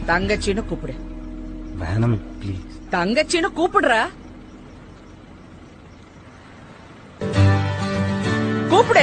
தங்கச்சின்னு கூப்பிடு வேணாம் ப்ளீஸ் தங்கச்சின்னு கூப்பிடுறா கூப்பிடு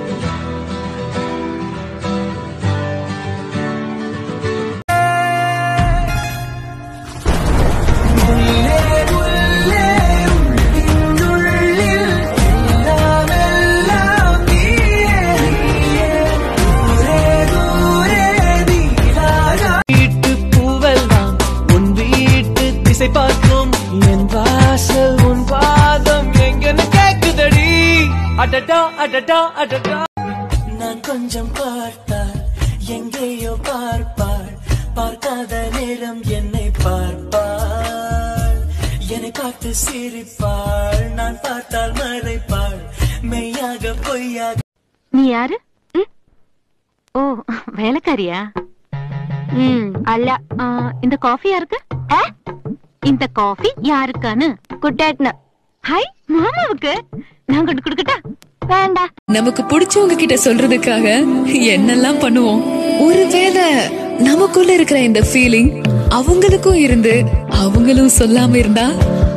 வீட்டு பூவெல்லாம் உன் வீட்டு திசை பார்க்கும் என் வாசல் உன் பாதம் எங்கன்னு கேக்குதடி அடடா அடடா அடடா நான் கொஞ்சம் பார்த்தால் எங்கேயோ பார்ப்பாள் பார்க்காத நேரம் என்னை பார்ப்பாள் என்னை பார்த்து சிரிப்பாள் நான் பார்த்தால் மறைப்பாள் மெய்யாக பொய்யாக நீ யாரு ம்? ஓ வேலைக்காரியா ம் அல்ல ஆ, இந்த காஃபி யாருக்கு ஆ? இந்த காஃபி யாருக்கான்னு குட்டாட்ன ஹாய் மாமாவுக்கு நான் கொண்டு கொடுக்கட்டா வேண்டாம் நமக்கு பிடிச்சவங்க கிட்ட சொல்றதுக்காக என்னெல்லாம் பண்ணுவோம் ஒருவேளை நமக்குள்ள இருக்கிற இந்த ஃபீலிங் அவங்களுக்கும் இருந்து அவங்களும் சொல்லாம இருந்தா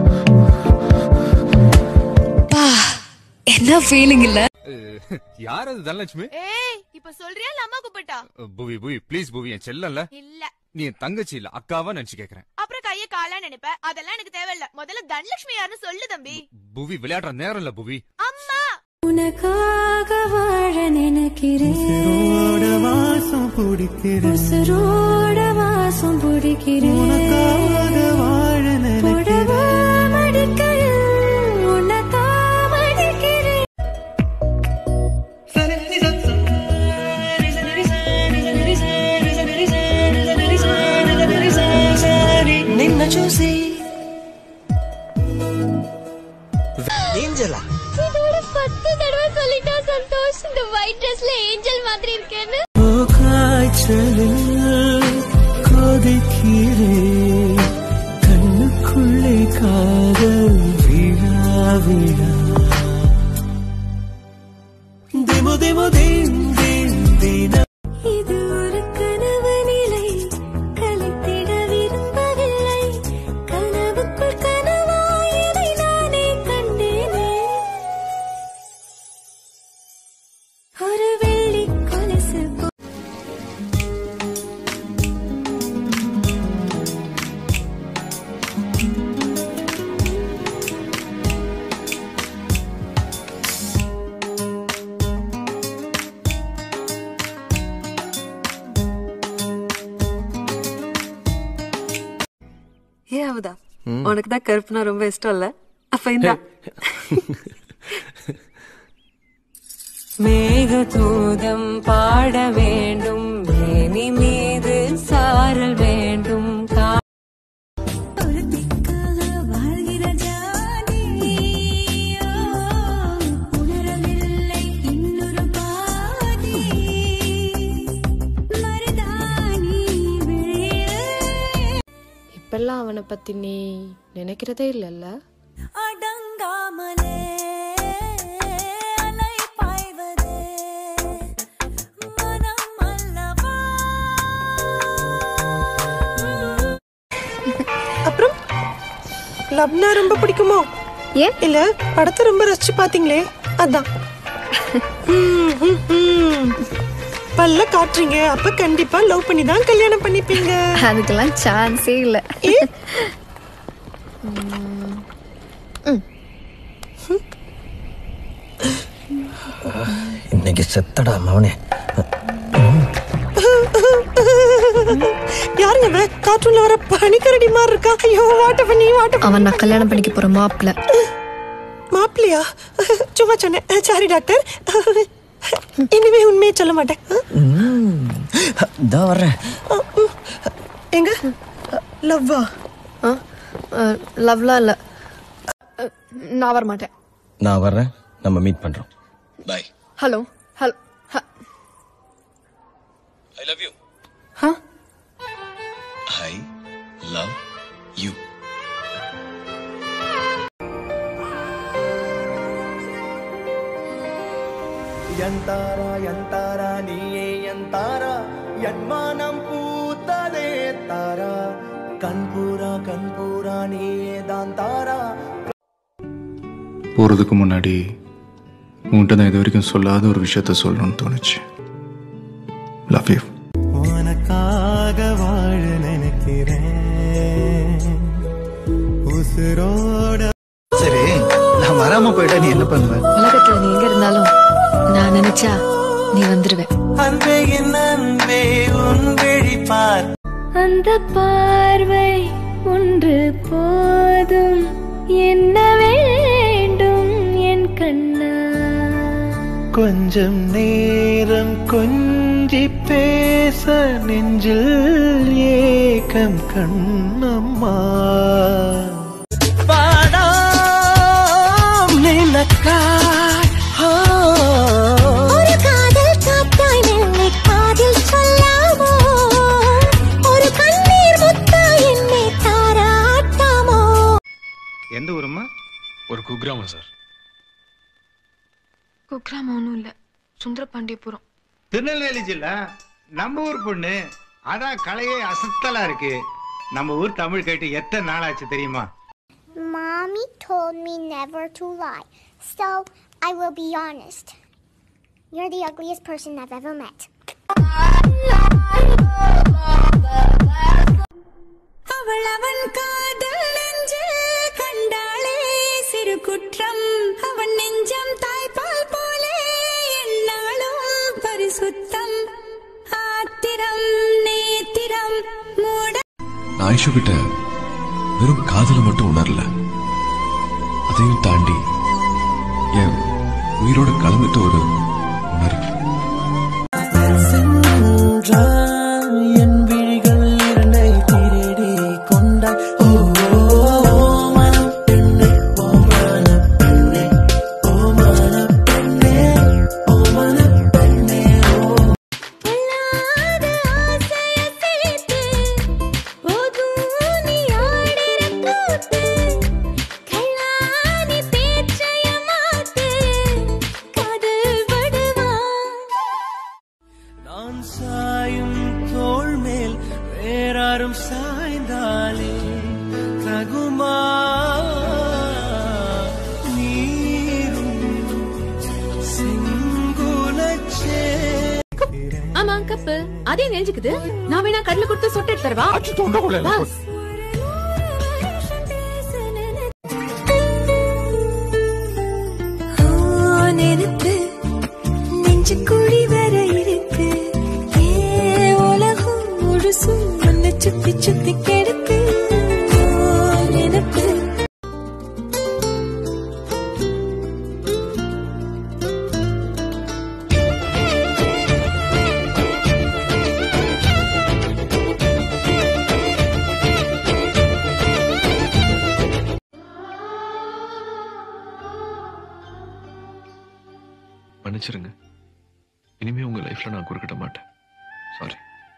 பா என்ன ஃபீலிங் இல்ல யார் அது தனலட்சுமி ஏய் இப்ப சொல்றியா இல்ல அம்மா கூப்பிட்டா புவி புவி ப்ளீஸ் புவி என் செல்லல இல்ல நீ என் தங்கச்சி இல்ல அக்காவா நினைச்சு கேக்குறேன் அப்புறம் கைய காலா நினைப்ப அதெல்லாம் எனக்கு தேவையில்ல முதல்ல தனலட்சுமி யாருன்னு சொல்லு தம்பி புவி விளையாடுற நேரம் இல்ல புவி அம்மா உனக்காக வாழ நினைக்கிறேன் உசிரோட வாசம் பிடிக்கிறேன் உசுரோட வாசம் பிடிக்கிறேன் உனக்காக வாழ புடவ மடிக்கையில் உன்னைத்தான் மடிக்கிறேன் నిన్న చూసి இதோட பத்து தடவை சொல்லிட்டா சந்தோஷ் இந்த ஒயிட் ட்ரெஸ்ல ஏஞ்சல் மாதிரி இருக்கேன்னு காய்ச்சலில் கொதிக்கிறேன் கண்ணுக்குள்ளே காதல் விழா விழா திமு திமு தீம் தீம் தீன இது ஒரு கனவு நிலை கலைத்திட விரும்பவில்லை கனவுக்குள் கனவாய் இதை நானே கண்டேனே ஒரு வெள்ளி கொலுசு போ- ஏ அவதா உனக்கு தான் கருப்புனா ரொம்ப இஷ்டம் இல்ல அப்ப இந்த மேகதூதம் பாட வேண்டும் மேனி மீது சாரல் வேண்டும் கா- வாழ்கிற ஜாதி, ஓ, உணரவில்லை இன்னொரு பாதி. மருதாணி விழியில் இப்பெல்லாம் அவனை பத்தி நீ நினைக்கிறதே இல்லல்ல அடங்காமலே அலை பாய்வதே மனம் அல்லவா அப்புறம் லவ்னா ரொம்ப பிடிக்குமோ ஏன்? இல்ல படத்தை ரொம்ப ரசிச்சு பாத்தீங்களே அதான் ம், ம், ம். பல்ல காட்டுறீங்க அப்ப கண்டிப்பா லவ் பண்ணி தான் கல்யாணம் பண்ணிப்பீங்க அதுக்கெல்லாம் சான்ஸே இல்ல ஏ? இன்னைக்கு செத்தடா மவனே யாருங்க இவ? கார்ட்டூன்ல வர பனிக்கரடி மாதிரி இருக்கா ஐயோ வாட்ட பண்ணி வாட்ட அவன் நான் கல்யாணம் பண்ணிக்க போற மாப்பிள்ள மாப்பிள்ளையா சும்மா சொன்னேன் சாரி டாக்டர் இனிமே உண்மையை சொல்ல மாட்டேன் இதோ வர்றேன் எங்க லவ்வா லவ்லாம் இல்ல நான் வர மாட்டேன் நான் வர்றேன் நம்ம மீட் பண்றோம் bye hello hello I love you Huh? I love you ಎಂತಾರ ಎಂತಾರ ನೀಯೇ ಎಂತಾರ ಎನ್ಮಾನಂ ಪೂತದೆ தாரா கண்பூரா கண்பூரா நீயே தான் தாரா போகிறதுக்கு முன்னாடி உன்கிட்ட நான் இது வரைக்கும் சொல்லாத ஒரு விஷயத்த சொல்லணும்னு தோணுச்சு லவ் யூ உனக்காக வாழ நினைக்கிறேன் உசுரோட சரி நான் வராம போயிட்டா நீ என்ன பண்ணுவ உலகத்துல நீ எங்க இருந்தாலும் நான் நினைச்சா நீ வந்துருவ அன்பே என் அன்பே உன் விழி பார் அந்த பார்வை ஒன்று போதும் என்ன வேண்டும் என் கண்ணா கொஞ்சம் நேரம் கொஞ்சி பேச நெஞ்சில் ஏக்கம் கண்ணம்மா பாடாம் நினக்காய் ஒரு காதல் காத்தாய் மெல்லை காதில் சொல்லாமோ ஒரு கண்ணீர் முத்தாய் என்னை தாராட்டாமோ எந்த ஊருமா ஒரு குக்கிராமம் சார் குக்ராம் ஒன்றும் இல்லை சுந்தர பாண்டியபுரம் திருநெல்வேலி ஜில்லா நம்ம ஊர் பொண்ணு அதான் கலையே அசத்தலா இருக்கு நம்ம ஊர் தமிழ் கேட்டு எத்தனை நாளாச்சு தெரியுமா Mommy told me never to lie, so I will be honest. You're the ugliest person I've ever met. அவள் அவன் காதல் நெஞ்சு கண்டாளே சிறு குற்றம் அவன் நெஞ்சம் தாய்ப்பால் போலே என்னாலும் பரிசுத்தம் ஆத்திரம் நேத்திரம் மூட நான் ஐஷு கிட்ட வெறும் காதலை மட்டும் உணரல அதையும் தாண்டி என் உயிரோட கலந்துட்டு ஒரு உணர்வு சென்றால் என் விழிகள் இரண்டை திருடி கொண்டாய் ஓ ஓ, மனம் பெண்ணே ஓ மன பெண்ணே ஓ மன பெண்ணே ஓ மன பெண்ணே ஓ பொல்லாத ஆசைய சேர்த்து போதும் நீ ஆடுற கூத்து கல்லாணி பேச்சைய மாத்து காதல் படுவா நான் சாயும் தோள் மேல் வேறாரும் சாய்ந்தாலே தகுமா நீரும் செங்குலச்சே ஆமா கப்பு அதே நெஞ்சுக்குது நான் வேணா கடல கொடுத்து சொட்டு எடுத்து தரவா வா. நெருப்பு நெஞ்சு கூடி வர இருக்கு ஏ உலகம் முழுசும் உன்னை சுத்தி சுத்தி கெடுக்கு நெருப்பு மன்னிச்சிருங்க இனிமே உங்க லைஃப்ல நான் குறுக்கிட மாட்டேன் sorry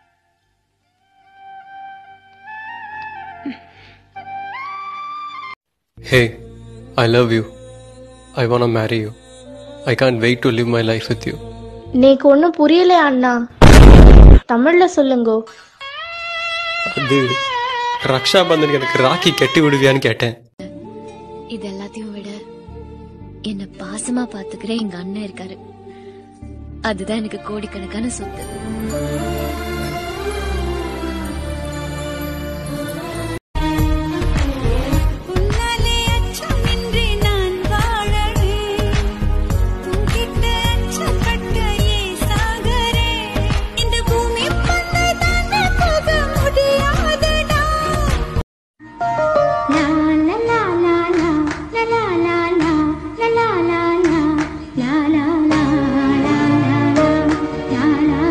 Hey, I love you. I wanna marry you. I can't wait to live my life with you. நேக்கு ஒன்றும் புரியல அண்ணா தமிழ்ல சொல்லுங்கோ அது ரக்ஷா பந்தனுக்கு எனக்கு ராக்கி கட்டி விடுவியான்னு கேட்டேன் இது எல்லாத்தையும் விட என்ன பாசமா பாத்துக்கிற எங்க அண்ணன் இருக்காரு அதுதான் எனக்கு கோடிக்கணக்கான சொத்து உன்னாலே அச்சமின்றி நான் வாழவே உன்கிட்ட அச்சப்பட்ட ஏன் சாகரே இந்த பூமி பந்தை தாண்டி போக முடியாதடா லா லா லா லா லா லா லா லா லா லா லா லா லா லா லா லா லா லா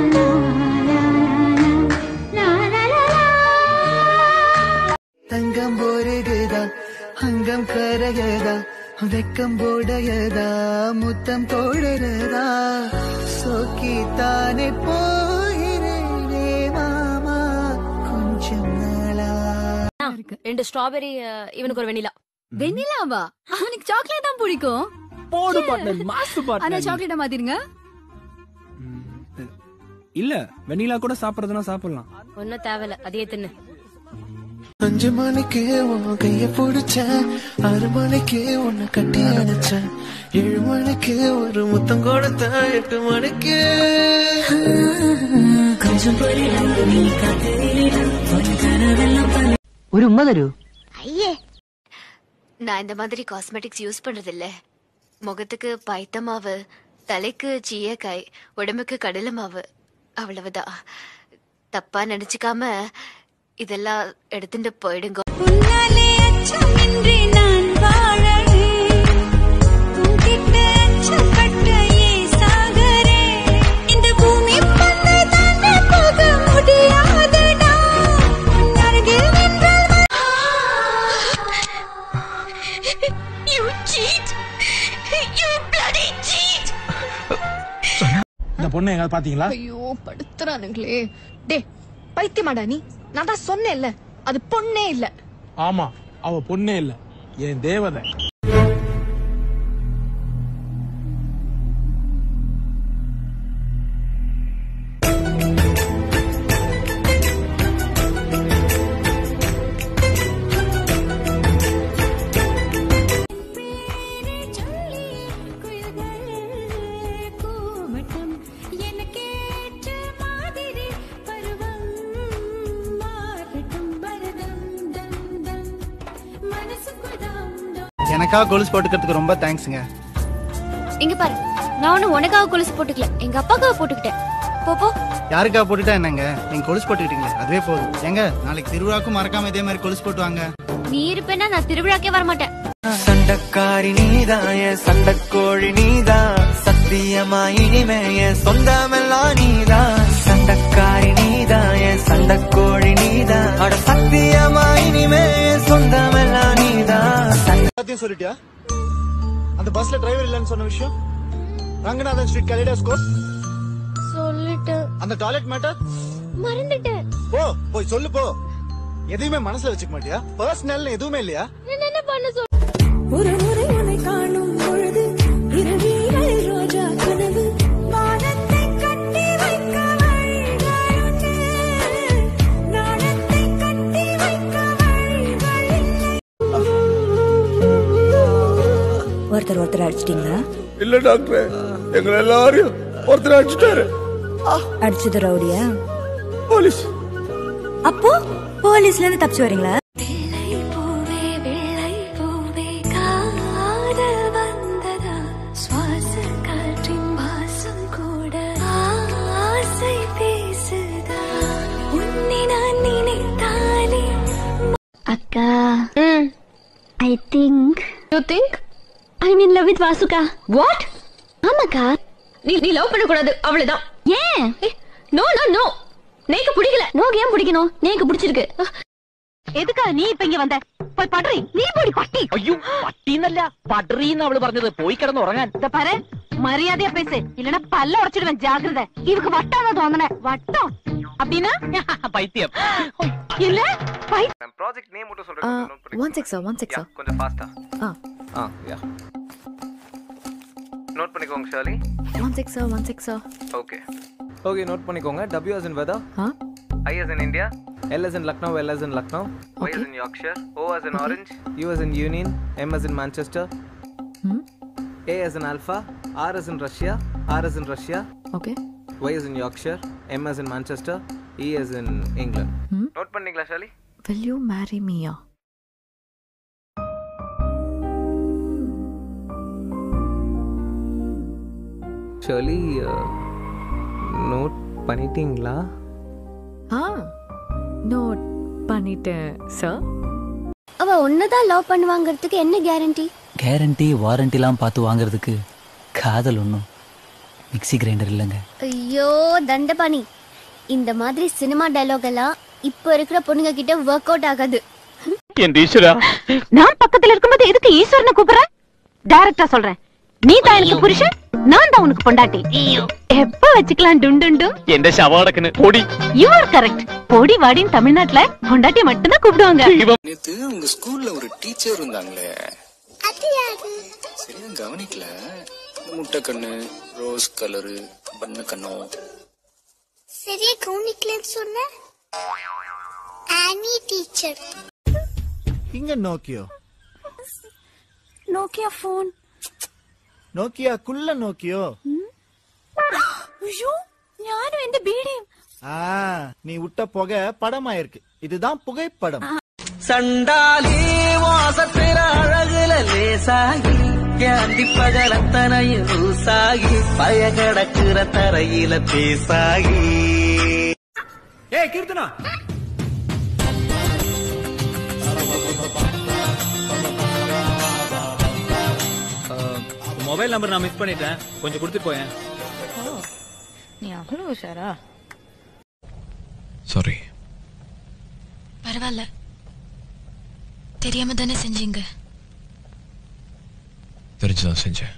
தங்கம் போருகுதா அங்கம் கரையதா வெக்கம் போடையதா முத்தம் போடுறதா சோக்கி தானே போகிறேனே மாமா கொஞ்சம் நாளா ரெண்டு ஸ்ட்ராபெரி இவனுக்கு ஒரு வெண்ணிலா வெண்ணிலாவா அவனுக்கு சாக்லேட் தான் பிடிக்கும் போடு பாட்னர் மாசு ஆனா பாட்னர் சாக்லேட்ட மாத்திருங்க இல்ல வெண்ணிலா கூட சாப்பிடுறதுனா சாப்பிடலாம் ஒன்னும் தேவையில்ல அதையே தின்னு அஞ்சு மணிக்கு உன் கைய பிடிச்சேன் ஆறு மணிக்கு உன்னை கட்டி அணைச்சேன் ஏழு மணிக்கு ஒரு முத்தம் கொடுத்தேன் எட்டு மணிக்கு ഒരു ഉമ്മ തരൂ ஐயே நான் இந்த மாதிரி காஸ்மெட்டிக்ஸ் யூஸ் பண்றது இல்ல முகத்துக்கு பைத்த மாவு தலைக்கு சீயக்காய் உடம்புக்கு கடலை மாவு அவ்வளவுதான் தப்பா நினைச்சுக்காம இதெல்லாம் எடுத்துட்டு போயிடுங்க உன்னாலே அச்சமின்றி நான் வாழறேன் உன்கிட்ட அச்சப்பட்ட ஏன் சாகறேன் இந்த பூமி பந்தை தாண்டி போக முடியாதடா உன் அருகில் நின்றால் You cheat! You bloody cheat! இந்த பொண்ணை எங்காவது பாத்தீங்களா ஐயோ படுத்துறானுங்களே டே பைத்தியமாடா நீ நான் தான் சொன்னேன்ல அது பொண்ணே இல்ல ஆமா அவ பொண்ணே இல்ல என் தேவதை கூமட்டம் எனக்கேற்ற மாதிரி பருவம் மாறட்டும் பரதம் தம் தம் மனசுக்குள் தம் தம் எனக்காக கொலுசு போட்டுக்கிறதுக்கு ரொம்ப தேங்க்ஸுங்க இங்க பாரு நான் ஒண்ணு உனக்காக கொலுசு போட்டுக்கல எங்க அப்பாக்காக போட்டுக்கிட்டேன் போ போ யாருக்கா போட்டுட்டா என்னங்க நீங்க கொலுசு போட்டுக்கிட்டீங்களே அதுவே போதும் ஏங்க நாளைக்கு திருவிழாக்கும் மறக்காம இதே மாதிரி கொலுசு போட்டு வாங்க நீ இருப்பேன்னா நான் திருவிழாக்கே வரமாட்டேன் சண்டக்காரி நீதான் என் சண்டக்கோழி நீதான் சத்தியமா இனிமே என் சொந்தமெல்லாம் நீதான் சண்டக்காரி நீதான் என் சண்டக்கோழி நீதான் அட சத்தியமா இனிமே என் சொந்தமெல்லாம் நீதான் எல்லாத்தையும் சொல்லிட்டியா அந்த பஸ்ல டிரைவர் இல்லைன்னு சொன்ன விஷயம் ரங்கநாதன் ஸ்ட்ரீட் கலிடாஸ்கோப் சொல்லிட்டேன் அந்த டாய்லெட் மேட்டர் மறந்துட்டேன் போ போய் சொல்லு போ எதையுமே மனசுல வச்சுக்க மாட்டியா பர்சனல் எதுவுமே இல்லையா என்ன பண்ண சொல் ஒரு முறை உன்னை காணும் பொழுது இரவிகள் ரோஜா கனவு வானத்தை கட்டி வைக்க வழிகளுண்டு நாணத்தை கட்டி வைக்க வழிகள் ஒருத்தர் ஒருத்தர் அடிச்சிட்டீங்களா இல்ல டாக்டர் எங்களை எல்லாரையும் ஒருத்தர் அடிச்சுட்டாரு அடிச்சது ரவுடியா போலீஸ் அப்போ போலீஸ்ல இருந்து தப்பிச்சு வரீங்களா பூவே வெள்ளை பூவே காதல் வந்ததா சுவாச காற்றின் வாசம் கூட ஆசை பேசுதா உன்னை நான் நினைத்தாலே அக்கா I think you think I mean love with Vasuka what ஆமாக்கா நீ நீ லவ் பண்ண கூடாது அவ்வளவுதான் ஏன் நோ நோ நோ நேக்கு பிடிக்கல நோக்கு ஏன் பிடிக்கணும் நேக்கு பிடிச்சிருக்கு എതുക്കാ നീ ഇപ്പൊ ഇങ്ങ വന്നേ പോയി പടറി നീ പോടി പട്ടി അയ്യോ പട്ടിന്നല്ല പടറിന്ന് അവള് പറഞ്ഞത് പോയി കിടന്ന് ഉറങ്ങാൻ ഇത പാரு മര്യാദയാ பேசு இல்லனா பல்ல உடைச்சிடுவேன் ஜாக்கிரதை இவக்கு வட்டாதான் தோணனே வட்டம் அப்படின்னா பைத்தியம் இல்ல பை ப்ராஜெக்ட் நேம் மட்டும் சொல்றேன் one check sir one check sir கொஞ்சம் ஃபாஸ்டா ஆ ஆ யா நோட் பண்ணிக்கோங்க Shali one check sir one check sir okay okay note பண்ணிக்கோங்க W as in weather ஆ I as in India L as in Lucknow L as in Lucknow Y as in Yorkshire O as in Orange U as in Union M as in Manchester A as in Alpha R as in Russia R as in Russia okay Y as in Yorkshire M as in Manchester E as in England note பண்ணீங்களா Shali will you marry me Shali note பண்ணிட்டீங்களா ஆ note பண்ணிட்டேன் sir அவ ஒன்னதான் love பண்ணுவாங்கிறதுக்கு என்ன guarantee guarantee வாரண்டிலாம் பார்த்து வாங்குறதுக்கு காதல் ஒன்றும் மிக்ஸி கிரைண்டர் இல்லைங்க ஐயோ தண்டபாணி இந்த மாதிரி சினிமா டயலாக் எல்லாம் இப்போ இருக்கிற பொண்ணுங்க கிட்ட ஒர்க் அவுட் ஆகாது என் ஈஸ்வரா நான் பக்கத்துல இருக்கும்போது எதுக்கு ஈஸ்வரனை கூப்பிடுற டைரக்டா சொல்றேன் நீ தான் எனக்கு புருஷன் நான் தான் உனக்கு பொண்டாட்டி எப்ப வச்சுக்கலாம் டுண்டு എന്റെ ശവടക്കന് പൊടി யூ ஆர் கரெக்ட் பொடி வாடின்னு தமிழ்நாட்டுல பொண்டாட்டி மட்டும்தான் கூப்பிடுவாங்க நேத்து உங்க ஸ்கூல்ல ஒரு டீச்சர் இருந்தாங்களே சரியா கவனிக்கல முட்டை கண்ணு ரோஸ் கலரு பண்ண கண்ணம் சரியா கவனிக்கலன்னு சொன்ன ஆனி டீச்சர் இங்க നോക്കിയോ നോക്കിയ ഫോൺ നോക്കിയ കുള്ള നോക്കിയോ ஐயோ ஞானும் எந்த பீடியும் ஆ நீ விட்ட புகை படமாயிருக்கு இதுதான் புகைப்படம் சண்டாலி வாசத்திர அழகுல லேசாகி கேண்டி பகலத்தனையும் லூசாகி பய கிடக்குற தரையில பேசாகி ஏய் கீர்த்தனா மொபைல் நம்பர் நான் மிஸ் பண்ணிட்டேன் கொஞ்சம் கொடுத்துட்டு போயேன் நீ அவ்வளவு உஷாரா சாரி பரவாயில்ல தெரியாம தானே செஞ்சீங்க தெரிஞ்சுதான் செஞ்சேன்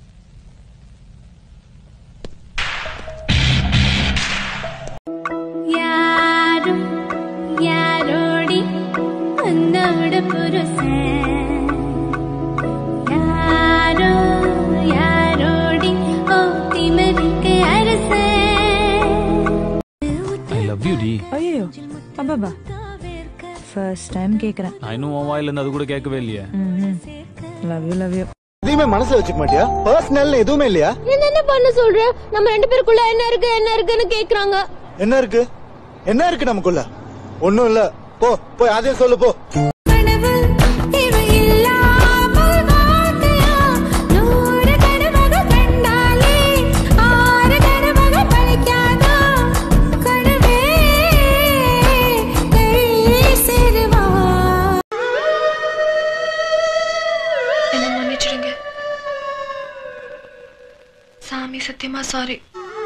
யாரும் யாரோடி உன்னோட புருஷன் யாரோ யாரோடி ஓ திமிருக்கு அரசன் ஐ லவ் யூ டி ஐயோ அப்பாபா ஃபர்ஸ்ட் டைம் கேக்குறேன் நான் இன்னும் உன் வாயில இருந்து அது கூட கேட்கவே இல்லையே லவ் யூ லவ் யூ எதையுமே மனசுல வச்சுக்க மாட்டியா பர்சனல் எதுவுமே இல்லையா நீ என்ன பண்ண சொல்ற நம்ம ரெண்டு பேருக்குள்ள என்ன இருக்கு என்ன இருக்குன்னு கேக்குறாங்க என்ன இருக்கு என்ன இருக்கு நமக்குள்ள ஒண்ணும் இல்ல போ போய் அதே சொல்லு போ இவ இல்லாமல் வாழ்க்கையா நூறு கனவுகள் கண்டாலே ஆறு கனவுகள் பலிக்காதா கனவே கை சேருவா என்ன மன்னிச்சிடுங்க சாமி சத்தியமா sorry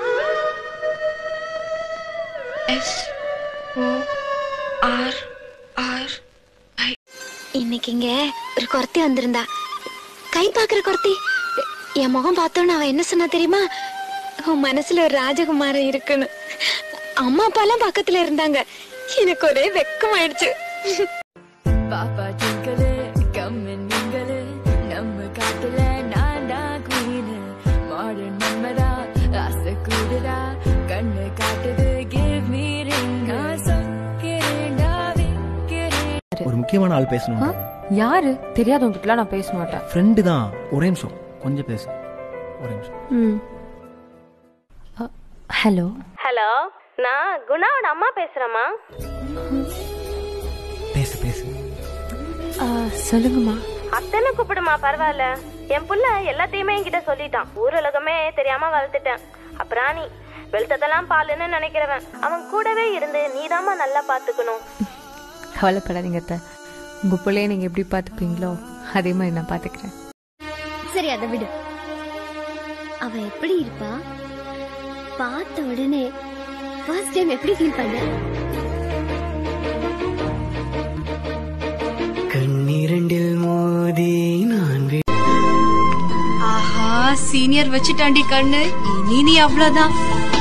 S O R R இன்னைக்கு இங்க ஒரு குரத்தி வந்திருந்தா கை பாக்குற குரத்தி என் முகம் பார்த்தோன்னு அவ என்ன சொன்னா தெரியுமா உன் மனசுல ஒரு ராஜகுமாரன் இருக்குன்னு அம்மா அப்பா எல்லாம் பக்கத்துல இருந்தாங்க எனக்கு ஒரே வெக்கமாயிடுச்சு பாப்பா டிங்கலு கம்மு நீங்களு நம்ம காட்டுல நான் தான் குயின் மாடர்ன் மன்மதா ஆசை கூடுதா கண்ணு காட்டுது கிவ் மீ ரிங் நான் சொக்கிறேன்டா வைக்கிறேன் ஒரு முக்கியமான ஆள் பேசணும் யாரு தெரியாதவங்கிட்டலாம் நான் பேச மாட்டேன் ஃப்ரெண்டு தான் ஒரே நிமிஷம் கொஞ்சம் பேசு ஒரே நிமிஷம் ம் ஹலோ ஹலோ நான் குணாவோட அம்மா பேசுறேம்மா பேசு பேசு சொல்லுங்கம்மா அத்தனை கூப்பிடுமா பரவாயில்ல என் புள்ள எல்லாத்தையுமே என்கிட்ட சொல்லிட்டான் ஊர் உலகமே தெரியாம வளர்த்துட்டேன் அப்புறம் நீ வெளுத்ததெல்லாம் பாலுன்னு நினைக்கிறவன் அவன் கூடவே இருந்து நீதாம்மா நல்லா பாத்துக்கணும் கவலைப்படாதீங்க அத்தை உங்க பிள்ளைய நீங்க எப்படி பார்த்துப்பீங்களோ அதே மாதிரி நான் பார்த்துக்கிறேன் சரி அதை விடு அவ எப்படி இருப்பா பார்த்த உடனே ஃபர்ஸ்ட் டைம் எப்படி ஃபீல் பண்ண கண்ணீரண்டில் மோதி நான் ஆஹா சீனியர் வச்சுட்டாண்டி கண்ணு இனி நீ அவ்வளவுதான்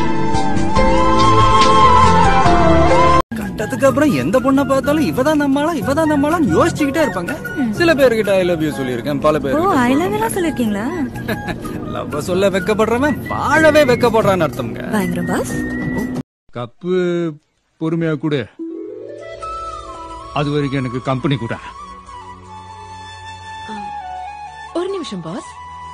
கட்டத்துக்கு அப்புறம் எந்த பொண்ணை பார்த்தாலும் இவதான் நம்மளா இவதான் நம்மளா யோசிச்சுக்கிட்டே இருப்பாங்க சில பேர்கிட்ட ஐ லவ் யூ சொல்லியிருக்கேன் பல பேர் ஓ ஐ லவ் எல்லாம் சொல்லிருக்கீங்களா லவ் சொல்ல வெக்கப்படுறவன் வாழவே வெக்கப்படுறான்னு அர்த்தம்ங்க பயங்கரம் பாஸ் கப்பு பொறுமையா கொடு அது வரைக்கும் எனக்கு கம்பெனி கூட ஒரு நிமிஷம் பாஸ்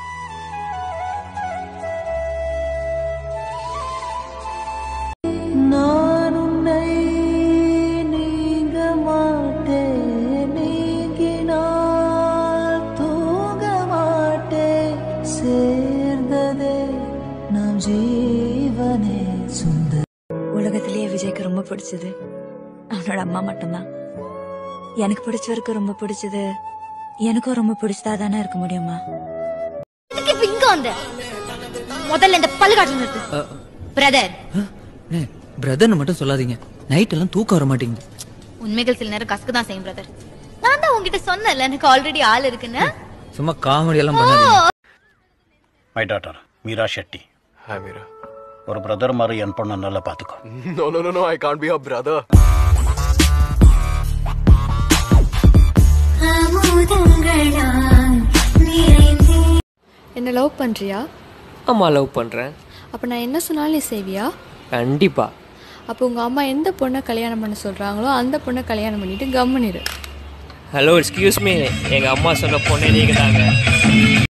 நான் உன்னை நீங்க மாட்டேன் நீங்கினால் தூங்க மாட்டேன் சேர்ந்ததே நாம் ஜீவனே சுந்தர் உலகத்திலேயே விஜய்க்கு ரொம்ப பிடிச்சது அவனோட அம்மா மட்டும்தான் எனக்கு பிடிச்சவருக்கு ரொம்ப பிடிச்சது எனக்கும் ரொம்ப பிடிச்சதா தானே இருக்க முடியுமா எதுக்கு இப்ப இங்க வந்த முதல்ல இந்த பல்காட்டு நிறுத்து பிரதர் பிரதர்னு மட்டும் சொல்லாதீங்க நைட் எல்லாம் தூக்கம் வர மாட்டேங்குது உண்மைகள் சில நேரம் கசக்கு தான் செய்யும் பிரதர் நான் தான் உங்ககிட்ட சொன்னேன்ல எனக்கு ஆல்ரெடி ஆள் இருக்குன்னு சும்மா காமெடி எல்லாம் பண்ணாதீங்க my daughter Meera Shetty hi Meera ஒரு பிரதர் மாதிரி என் பொண்ணை நல்லா பார்த்துக்கோ No, no, no, no, I can't be your brother. என்ன லவ் பண்றியா அம்மா லவ் பண்றேன் அப்ப நான் என்ன சொன்னாலும் நீ செய்வியா கண்டிப்பா அப்போ உங்க அம்மா எந்த பொண்ணை கல்யாணம் பண்ண சொல்றாங்களோ அந்த பொண்ணை கல்யாணம் பண்ணிட்டு கம்முனிரு ஹலோ எக்ஸ்கியூஸ் மீ எங்க அம்மா சொன்ன பொண்ணே நீங்க தாங்க